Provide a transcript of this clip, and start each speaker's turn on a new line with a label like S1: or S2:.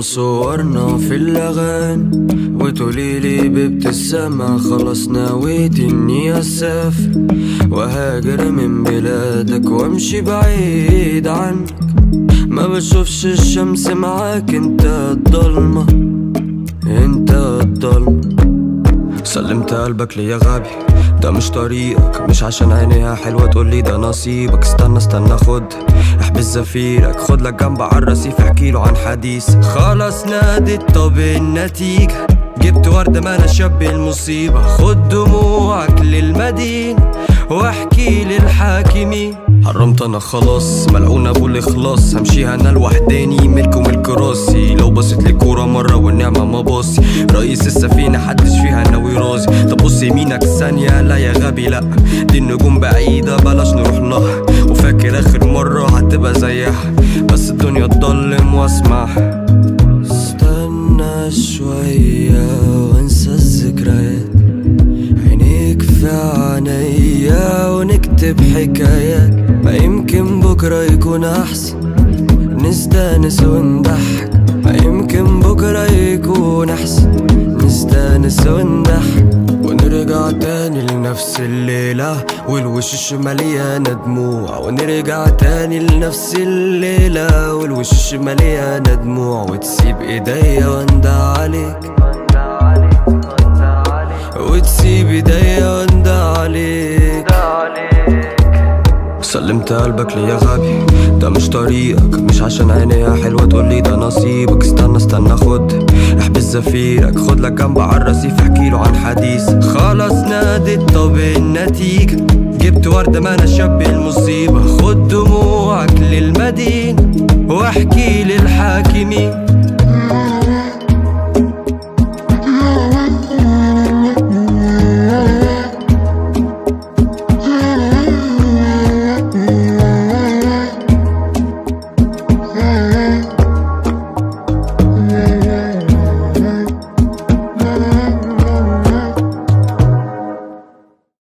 S1: مصورنا في اللغان وتقوليلي بابتسامة خلاص نويت اني اسافر وهاجر من بلادك وامشي بعيد عنك ما بشوفش الشمس معاك انت الضلمة انت الضلمة سلمت قلبك ليا غبي ده مش طريقك مش عشان عينيها حلوة تقولي ده نصيبك استنى استنى خد احبس زفيرك خد لك جنب على الرصيف احكيله عن حديث خلاص نادت طب النتيجة جبت وردة ما انا شاب المصيبة خد دموعك للمدينة واحكي للحاكمين حرمت انا خلاص ملعون ابو الاخلاص همشيها انا لوحداني ملك وملك راسي لو بصيت للكورة مرة والنعمة ما باصي رئيس السفينة حدش فيها ناوي راسي طب بص يمينك ثانية لا يا غبي لا دي النجوم بعيدة بلاش نروح لها وفاكر اخر مرة هتبقى زيها بس الدنيا تضلم واسمعها استنى شوية وانسى الذكريات عينيك في عينيا ونكتب حكايات ما يمكن بكرة يكون أحسن نستانس ونضحك ما يمكن بكرة يكون أحسن نستانس ونضحك ونرجع تاني لنفس الليلة والوش مليانة دموع ونرجع تاني لنفس الليلة والوش مليانة دموع وتسيب ايديا واندع عليك وتسيب ايديا واندع عليك سلمت قلبك ليا غبي ده مش طريقك مش عشان عينيها حلوة تقولي ده نصيبك استنى استنى خد احبس زفيرك خد لك جنب على الرصيف احكيله عن حديث خلاص نادت طب النتيجة جبت وردة ما انا شاب المصيبة خد دموعك للمدينة واحكي للحاكمين